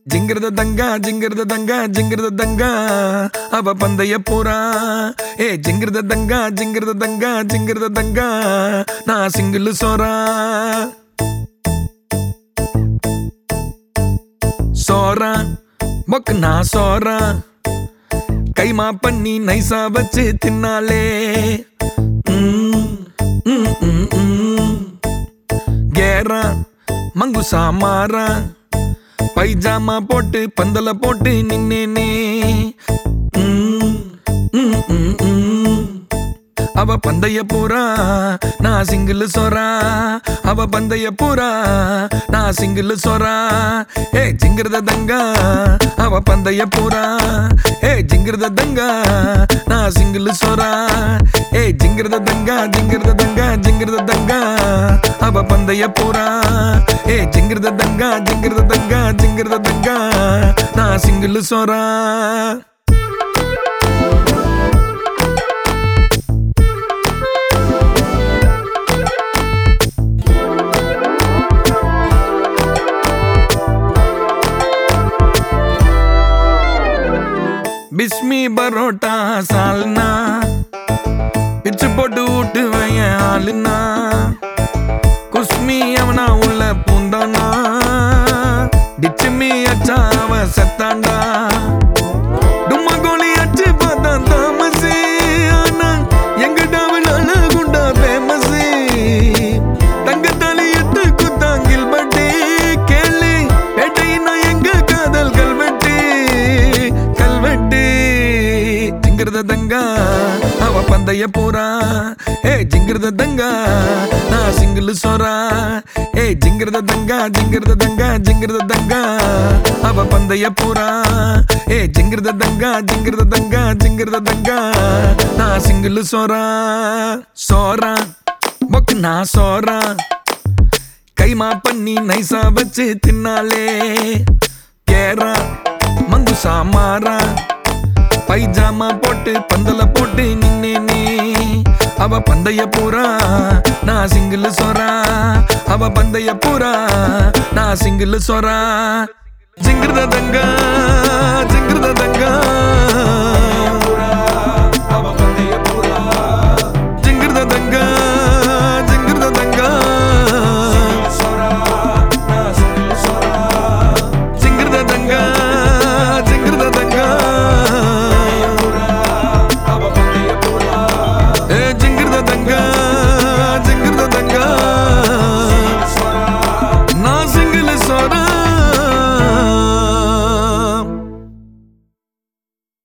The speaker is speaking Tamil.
ஜிங்கிரத தங்கா ஜிங்கிரத தங்கா ஜிங்கிரத தங்கா அவ பந்தய போறா ஏ ஜிங்கிரத தங்கா ஜிங்கிரத தங்கா ஜிங்கிரத தங்கா நான் சிங்கிள் சோறா சோறா மொக்கு நான் சோறா கைமா பண்ணி நைசா வச்சு தின்னாலே ம், ம், ம், ம். கேரா மங்குசா மாறா பைஜாமா போட்டு பந்தல போட்டு நின்னேனே ம், ம், ம், ம். அவ பந்தய பூரா நான் சிங்கிள் சோறா அவ பந்தய பூரா நான் சிங்கிள் சோறா ஏ ஜிங்கிரத தங்கா அவ பந்தய பூரா ஏ ஜிங்கிரத தங்கா நான் சிங்கிள் சோறா ஏ ஜிங்கிரத தங்கா ஜிங்கிரத தங்கா ஜிங்கிரத தங்கா அவ பந்தய பூரா ஏ ஜிங்கிரத தங்கா ஜிங்கிரத தங்கா ஜிங்கிரத தங்கா நான் சிங்கிள் சோறா பிஸ்மி பரோட்டா சால்னா பிச்சு போட்டு விட்டு வையன் ஆளுனா குஸ்மி அவனா உள்ள பூந்தானா டிச்சுமி அச்சா அவன் செத்தாண்டா டும்மா கோலி அச்சு பார்த்தான் தாமசி ஆனா எங்க டாவில் அழகுண்டா ஃபேமஸி தங்கத்தாலி எட்டு குத்தாங்கில் பட்டி கேளு பேட்டையினா எங்க காதல் கல்வெட்டு கல்வெட்டு ஜிங்கிரத தங்கா அவ பந்தய போறா ஏ ஜிங்கிரத தங்கா நான் சிங்கிள் சோறா ஏ ஜிங்கிரத தங்கா ஜிங்கிரத தங்கா ஜிங்கிரத தங்கா அவ பந்தய போறா ஏ ஜிங்கிரத தங்கா ஜிங்கிரத தங்கா ஜிங்கிரத தங்கா நான் சிங்கிள் சோறா சோறா மொக்கு நான் சோறா கைமா பண்ணி நைசா வச்சு தின்னாலே கேரா மங்குசா மாறா பைஜாமா போட்டு பந்தல போட்டு நின்னேனே அவ பந்தய பூரா நான் சிங்கிள் சோறா அவ பந்தய பூரா நான் சிங்கிள் சோறா ஜிங்கிரத தங்கா